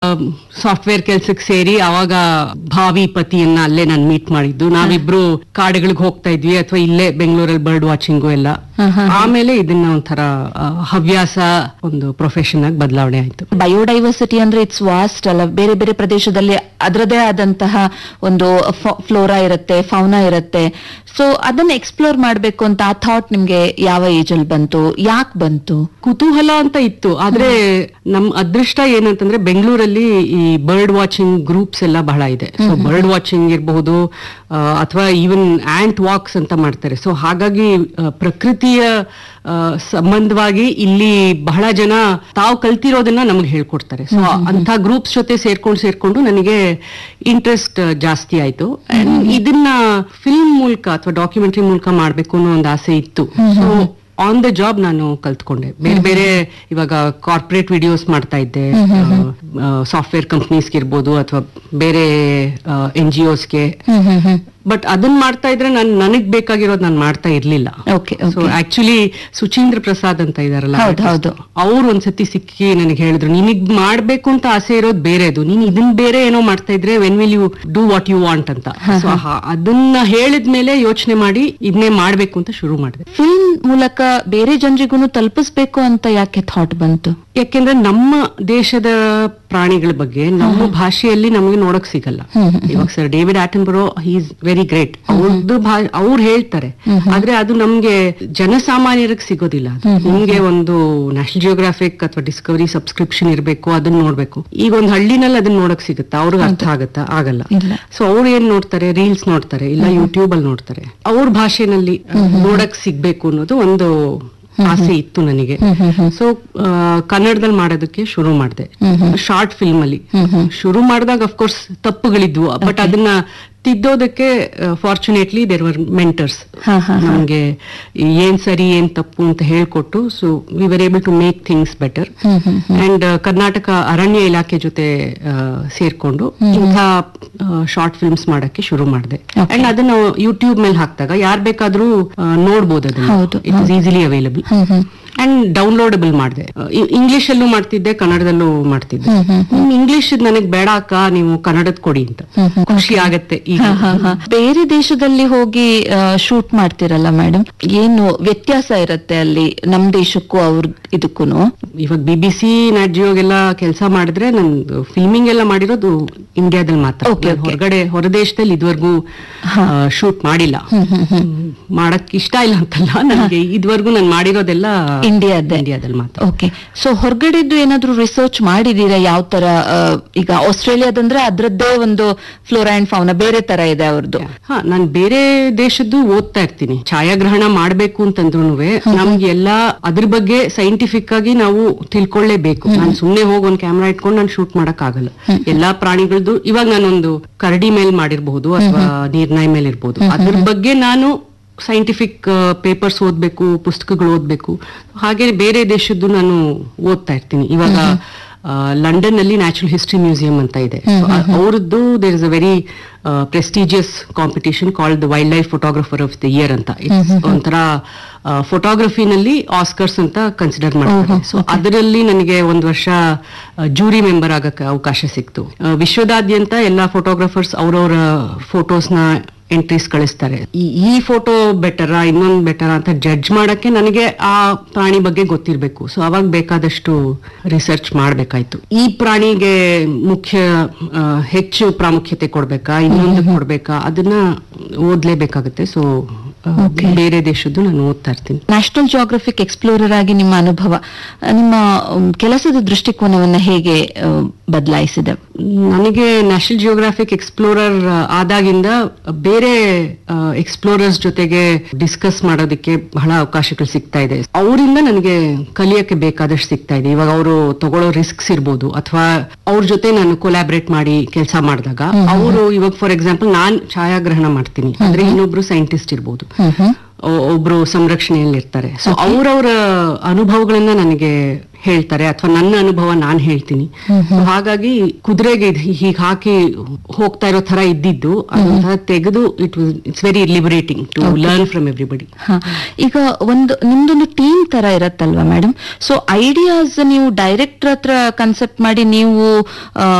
Software ಕೆಲ್ಸಕ್ಕೆ ಸೇರಿ ಅವಾಗ ಭಾವಿ ಪತಿಯನ್ನ ಅಲ್ಲೇ ನಾನು ಮೀಟ್ ಮಾಡಿದ್ದು ನಾವಿಬ್ರು ಕಾಡುಗಳಿಗೆ ಹೋಗ್ತಾ ಇದ್ವಿ ಅಥವಾ ಇಲ್ಲೇ ಬೆಂಗಳೂರಲ್ಲಿ ಬರ್ಡ್ ವಾಚಿಂಗು ಎಲ್ಲ ಆಮೇಲೆ ಇದನ್ನ ಒಂಥರ ಆ, ಹವ್ಯಾಸ ಒಂದು ಪ್ರೊಫೆಷನ್ ಆಗಿ ಬದಲಾವಣೆ ಆಯ್ತು ಬಯೋಡೈವರ್ಸಿಟಿ ಅಂದ್ರೆ ಇಟ್ಸ್ ವಾಸ್ಟ್ ಅಲ್ಲ ಬೇರೆ ಬೇರೆ ಪ್ರದೇಶದಲ್ಲಿ ಅದರದೇ ಆದಂತಹ ಒಂದು ಫ್ಲೋರಾ ಇರುತ್ತೆ ಫೌನಾ ಇರುತ್ತೆ ಸೊ ಅದನ್ನ ಎಕ್ಸ್ಪ್ಲೋರ್ ಮಾಡ್ಬೇಕು ಅಂತ ಆ ಥಾಟ್ ನಿಮ್ಗೆ ಯಾವ ಏಜ್ ಅಲ್ಲಿ ಬಂತು ಯಾಕೆ ಬಂತು ಕುತೂಹಲ ಅಂತ ಇತ್ತು ಆದ್ರೆ ನಮ್ ಅದೃಷ್ಟ ಏನಂತಂದ್ರೆ ಬೆಂಗಳೂರಲ್ಲಿ ಈ ಬರ್ಡ್ ವಾಚಿಂಗ್ ಗ್ರೂಪ್ಸ್ ಎಲ್ಲ ಬಹಳ ಇದೆ ಸೊ ಬರ್ಡ್ ವಾಚಿಂಗ್ ಇರಬಹುದು ಅಥವಾ ಈವನ್ ಆಂಟ್ ವಾಕ್ಸ್ ಅಂತ ಮಾಡ್ತಾರೆ ಸೊ ಹಾಗಾಗಿ ಆ, ಪ್ರಕೃತಿಯ ಆ, ಸಂಬಂಧವಾಗಿ ಇಲ್ಲಿ ಬಹಳ ಜನ ತಾವು ಕಲ್ತಿರೋದನ್ನ ನಮ್ಗೆ ಹೇಳ್ಕೊಡ್ತಾರೆ ಸೊ ಅಂತ ಗ್ರೂಪ್ಸ್ ಜೊತೆ ಸೇರ್ಕೊಂಡು ಸೇರ್ಕೊಂಡು ನನಗೆ ಇಂಟ್ರೆಸ್ಟ್ ಜಾಸ್ತಿ ಆಯ್ತು And ಇದನ್ನ ಫಿಲ್ಮ್ ಮೂಲಕ ಅಥವಾ ಡಾಕ್ಯುಮೆಂಟರಿ ಮೂಲಕ ಮಾಡ್ಬೇಕು ಅನ್ನೋ ಒಂದು ಆಸೆ ಇತ್ತು ಸೊ ಆನ್ ದ ಜಾಬ್ ನಾನು ಕಲ್ತ್ಕೊಂಡೆ ಬೇರೆ ಬೇರೆ ಇವಾಗ ಕಾರ್ಪೊರೇಟ್ ವಿಡಿಯೋಸ್ ಮಾಡ್ತಾ ಇದ್ದೆ ಸಾಫ್ಟ್ವೇರ್ ಕಂಪ್ನೀಸ್ಗೆ ಇರ್ಬೋದು ಅಥವಾ ಬೇರೆ ಎನ್ ಜಿ ಒಸ್ಗೆ ಬಟ್ ಅದನ್ನ ಮಾಡ್ತಾ ಇದ್ರೆ ನಾನು ನನಗ್ ಬೇಕಾಗಿರೋದು ನಾನು ಮಾಡ್ತಾ ಇರ್ಲಿಲ್ಲ okay so actually Suchindra Prasad ಅಂತ ಇದಾರಲ್ಲ ಹೌದು, ಹೌದು. ಅವ್ರು ಒಂದ್ಸತಿ ಸಿಕ್ಕಿ ನನಗೆ ಹೇಳಿದ್ರು ನಿನಗ್ ಮಾಡ್ಬೇಕು ಅಂತ ಆಸೆ ಇರೋದು ಬೇರೆದು ನೀನ್ ಇದನ್ ಬೇರೆ ಏನೋ ಮಾಡ್ತಾ ಇದ್ರೆ when will you do what you want ಅಂತ ಸೊ ಅದನ್ನ ಹೇಳಿದ್ಮೇಲೆ ಯೋಚನೆ ಮಾಡಿ ಇದನ್ನೇ ಮಾಡ್ಬೇಕು ಅಂತ ಶುರು ಮಾಡಿದೆ ಫಿಲ್ಮ್ ಮೂಲಕ ಬೇರೆ ಜನರಿಗೂ ತಲುಪಿಸ್ಬೇಕು ಅಂತ ಯಾಕೆ ಥಾಟ್ ಬಂತು ಯಾಕೆಂದ್ರೆ ನಮ್ಮ ದೇಶದ ಪ್ರಾಣಿಗಳ ಬಗ್ಗೆ ನಮ್ಮ ಭಾಷೆಯಲ್ಲಿ ನಮಗೆ ನೋಡಕ್ ಸಿಗಲ್ಲ ಇವಾಗ sir David Attenborough is very great ಅವ್ರದ್ದು ಅವ್ರು ಹೇಳ್ತಾರೆ ಆದ್ರೆ ಅದು ನಮ್ಗೆ ಜನಸಾಮಾನ್ಯರಿಗೆ ಸಿಗೋದಿಲ್ಲ ಅದು. ನಿಮ್ಗೆ ಒಂದು ನ್ಯಾಷನಲ್ ಜಿಯೋಗ್ರಾಫಿಕ್ ಅಥವಾ ಡಿಸ್ಕವರಿ ಸಬ್ಸ್ಕ್ರಿಪ್ಷನ್ ಇರಬೇಕು ಅದನ್ನ ನೋಡ್ಬೇಕು ಈಗ ಒಂದ್ ಹಳ್ಳಿನಲ್ಲಿ ಅದನ್ನ ನೋಡಕ್ ಸಿಗುತ್ತಾ ಅವ್ರಿಗೆ ಅರ್ಥ ಆಗತ್ತಾ ಆಗಲ್ಲ ಇಲ್ಲ. ಸೊ ಅವ್ರು ಏನ್ ನೋಡ್ತಾರೆ ರೀಲ್ಸ್ ನೋಡ್ತಾರೆ ಇಲ್ಲ ಯೂಟ್ಯೂಬ್ ಅಲ್ಲಿ ನೋಡ್ತಾರೆ ಅವ್ರ ಭಾಷೆನಲ್ಲಿ ನೋಡಕ್ ಸಿಗ್ಬೇಕು ಅನ್ನೋದು ಒಂದು ಆಸೆ ಇತ್ತು ನನಗೆ ಸೊ ಕನ್ನಡದಲ್ಲಿ ಮಾಡೋದಕ್ಕೆ ಶುರು ಮಾಡಿದೆ ಶಾರ್ಟ್ ಫಿಲ್ಮ್ ಅಲ್ಲಿ ಶುರು ಮಾಡಿದಾಗ ಅಫ್ಕೋರ್ಸ್ ತಪ್ಪುಗಳಿದ್ವು ಬಟ್ ಅದನ್ನ ತಿದ್ದೋದಕ್ಕೆ ಫಾರ್ಚುನೇಟ್ಲಿ ದೇರ್ ವರ್ ಮೆಂಟರ್ಸ್ ಹಾ, ಹಾ, ನಮ್ಗೆ ಏನ್ ಸರಿ ಏನ್ ತಪ್ಪು ಅಂತ ಹೇಳ್ಕೊಟ್ಟು so we were able to make things better and Karnataka ಅರಣ್ಯ ಇಲಾಖೆ ಜೊತೆ ಆ, ಸೇರ್ಕೊಂಡು ಇಂಥ ಶಾರ್ಟ್ ಫಿಲ್ಮ್ಸ್ ಮಾಡಕ್ಕೆ ಶುರು ಮಾಡಿದೆ ಅಂಡ್ ಅದನ್ನ ಯೂಟ್ಯೂಬ್ ಮೇಲೆ ಹಾಕಿದಾಗ ಯಾರ್ ಬೇಕಾದ್ರೂ ಆ, ನೋಡ್ಬೋದು ಅದನ್ನ ಹೌದು, it is easily available and downloadable ಮಾಡಿದೆ ಇಂಗ್ಲಿಷ್ ಅಲ್ಲೂ ಮಾಡ್ತಿದ್ದೆ ಕನ್ನಡದಲ್ಲೂ ಮಾಡ್ತಿದ್ದೆ ಇಂಗ್ಲಿಷ್ ನನಗ್ ಬೇಡ ಅಕ್ಕ ನೀವು ಕನ್ನಡದ ಕೊಡಿ ಅಂತ ಖುಷಿ ಆಗತ್ತೆ ಈಗ ಹ, ಹ. ಬೇರೆ ದೇಶದಲ್ಲಿ ಹೋಗಿ ಶೂಟ್ ಮಾಡ್ತಿರಲ್ಲ ಮೇಡಮ್ ಏನು ವ್ಯತ್ಯಾಸ ಇರುತ್ತೆ ಅಲ್ಲಿ ನಮ್ ದೇಶಕ್ಕೂ ಅವ್ರ ಇದಕ್ಕೂನು ಇವಾಗ ಬಿ ಬಿ ಸಿ ನಾಟ್ ಜಿಯೋಗೆಲ್ಲ ಕೆಲಸ ಮಾಡಿದ್ರೆ ನಂದು ಫಿಲ್ಮಿಂಗ್ ಎಲ್ಲ ಮಾಡಿರೋದು ಇಂಡಿಯಾದಲ್ಲಿ ಮಾತ್ರ Okay, ನಾನ್ okay. ಹೊರಗಡೆ ಹೊರದೇಶದಲ್ಲಿ ಇದುವರೆಗೂ ಶೂಟ್ ಮಾಡಿಲ್ಲ ಮಾಡಕ್ ಇಷ್ಟ ಇಲ್ಲ ಅಂತಲ್ಲ ನನಗೆ ಇದುವರೆಗೂ ನಾನು ಮಾಡಿರೋದೆಲ್ಲ ಇಂಡಿಯಾದ್ದೇ. ಇಂಡಿಯಾದಲ್ಲಿ ಮಾತ್ರ ಓಕೆ ಸೊ ಹೊರಗಡೆದ್ದು ಏನಾದ್ರೂ ರಿಸರ್ಚ್ ಮಾಡಿದೀರಾ ಯಾವ ತರ ಆ, ಈಗ ಆಸ್ಟ್ರೇಲಿಯಾದಂದ್ರೆ ಅದ್ರದ್ದೇ ಒಂದು ಫ್ಲೋರಾ ಅಂಡ್ ಫೌನ ಬೇರೆ ತರ ಇದೆ ಅವ್ರದ್ದು ಹಾ ನಾನ್ ಬೇರೆ ದೇಶದ್ದು ಓದ್ತಾ ಇರ್ತೀನಿ ಛಾಯಾಗ್ರಹಣ ಮಾಡ್ಬೇಕು ಅಂತಂದ್ರು ನಮ್ಗೆ ಎಲ್ಲಾ ಅದ್ರ ಬಗ್ಗೆ ಸೈಂಟಿಫಿಕ್ ಆಗಿ ನಾವು ತಿಳ್ಕೊಳ್ಳೇಬೇಕು ನಾನು ಸುಮ್ನೆ ಹೋಗಿ ಒಂದ್ ಕ್ಯಾಮ್ರಾ ಇಟ್ಕೊಂಡು ನಾನು ಶೂಟ್ ಮಾಡಕ್ ಆಗಲ್ಲ ಎಲ್ಲಾ ಪ್ರಾಣಿಗಳದ್ದು ಇವಾಗ ನಾನೊಂದು ಕರಡಿ ಮೇಲ್ ಮಾಡಿರ್ಬಹುದು ಅಥವಾ ನೀರ್ನಾಯಿ ಮೇಲೆ ಇರ್ಬೋದು ಅದ್ರ ಬಗ್ಗೆ ನಾನು ಸೈಂಟಿಫಿಕ್ ಪೇಪರ್ಸ್ ಓದ್ಬೇಕು ಪುಸ್ತಕಗಳು ಓದ್ಬೇಕು ಹಾಗೆ ಬೇರೆ ದೇಶದ್ದು ನಾನು ಓದ್ತಾ ಇರ್ತೀನಿ ಇವಾಗ ಲಂಡನ್ ಅಲ್ಲಿ ನ್ಯಾಚುರಲ್ ಹಿಸ್ಟ್ರಿ ಮ್ಯೂಸಿಯಂ ಅಂತ ಇದೆ ಅವರದ್ದು there is a very prestigious competition called wildlife photographer of the year ಅಂತ It's ಒಂಥರ ಫೋಟೋಗ್ರಫಿನಲ್ಲಿ ಆಸ್ಕರ್ಸ್ ಅಂತ ಕನ್ಸಿಡರ್ ಮಾಡ್ತಾರೆ ಸೊ ಅದರಲ್ಲಿ ನನಗೆ ಒಂದು ವರ್ಷ ಜೂರಿ ಮೆಂಬರ್ ಆಗಕ್ಕೆ ಅವಕಾಶ ಸಿಕ್ತು ಆ, ವಿಶ್ವದಾದ್ಯಂತ ಎಲ್ಲಾ ಫೋಟೋಗ್ರಫರ್ಸ್ ಅವ್ರವ್ರ ಫೋಟೋಸ್ನ ಎಂಟ್ರೀಸ್ ಕಳಿಸ್ತಾರೆ ಈ ಈ ಫೋಟೋ ಬೆಟರಾ ಇನ್ನೊಂದು ಬೆಟರಾ ಅಂತ ಜಡ್ಜ್ ಮಾಡಕ್ಕೆ ನನಗೆ ಆ ಪ್ರಾಣಿ ಬಗ್ಗೆ ಗೊತ್ತಿರ್ಬೇಕು ಸೊ ಅವಾಗ ಬೇಕಾದಷ್ಟು ರಿಸರ್ಚ್ ಮಾಡ್ಬೇಕಾಯ್ತು ಈ ಪ್ರಾಣಿಗೆ ಮುಖ್ಯ ಆ, ಹೆಚ್ಚು ಪ್ರಾಮುಖ್ಯತೆ ಕೊಡ್ಬೇಕಾ ಇನ್ನೊಂದು ಕೊಡ್ಬೇಕಾ ಅದನ್ನ ಓದ್ಲೇಬೇಕಾಗುತ್ತೆ ಸೊ ಬೇರೆ ದೇಶದ್ದು ನಾನು ಓದ್ತಾ ಇರ್ತೀನಿ ನ್ಯಾಷನಲ್ ಜಿಯೋಗ್ರಫಿಕ್ ಎಕ್ಸ್ಪ್ಲೋರರ್ ಆಗಿ ನಿಮ್ಮ ಅನುಭವ ಆ, ನಿಮ್ಮ ಉಮ್, ಕೆಲಸದ ದೃಷ್ಟಿಕೋನವನ್ನ ಹೇಗೆ ಬದಲಾಯಿಸಿದೆ ನನಗೆ ನ್ಯಾಷನಲ್ ಜಿಯೋಗ್ರಾಫಿಕ್ ಎಕ್ಸ್ಪ್ಲೋರರ್ ಆದಾಗಿಂದ ಬೇರೆ ಎಕ್ಸ್ಪ್ಲೋರರ್ಸ್ ಜೊತೆಗೆ ಡಿಸ್ಕಸ್ ಮಾಡೋದಕ್ಕೆ ಬಹಳ ಅವಕಾಶಗಳು ಸಿಗ್ತಾ ಇದೆ ಅವರಿಂದ ನನಗೆ ಕಲಿಯಕ್ಕೆ ಬೇಕಾದಷ್ಟು ಸಿಗ್ತಾ ಇದೆ ಇವಾಗ ಅವರು ತಗೊಳ್ಳೋ ರಿಸ್ಕ್ಸ್ ಇರ್ಬೋದು ಅಥವಾ ಅವ್ರ ಜೊತೆ ನಾನು ಕೊಲಾಬ್ರೇಟ್ ಮಾಡಿ ಕೆಲಸ ಮಾಡಿದಾಗ ಅವರು ಇವಾಗ ಫಾರ್ ಎಕ್ಸಾಂಪಲ್ ನಾನ್ ಛಾಯಾಗ್ರಹಣ ಮಾಡ್ತೀನಿ ಅಂದ್ರೆ ಇನ್ನೊಬ್ರು ಸೈಂಟಿಸ್ಟ್ ಇರ್ಬೋದು ಒ- ಒಬ್ರು ಸಂರಕ್ಷಣೆಯಲ್ಲಿ ಇರ್ತಾರೆ ಸೊ ಅವ್ರವ್ರ ಅನುಭವಗಳನ್ನ ನನಗೆ ಹೇಳ್ತಾರೆ ಅಥವಾ ನನ್ನ ಅನುಭವ ನಾನ್ ಹೇಳ್ತೀನಿ So ಹಾಗಾಗಿ ಕುದುರೆಗೆ ಹೀಗೆ ಹಾಕಿ ಹೋಗ್ತಾ ಇರೋ ತರ ಇದ್ದಿದ್ದು ಅದನ್ನ ತೆಗೆದು it it's very liberating to learn from everybody ಹ. ಈಗ ಒಂದು ನಿಮ್ದೊಂದು ಟೀಮ್ ತರ ಇರತ್ತಲ್ವಾ ಮೇಡಮ್ ಸೊ ಐಡಿಯಾಸ್ ನೀವು ಡೈರೆಕ್ಟರ್ ಹತ್ರ ಕನ್ಸೆಪ್ಟ್ ಮಾಡಿ ನೀವು ಆ,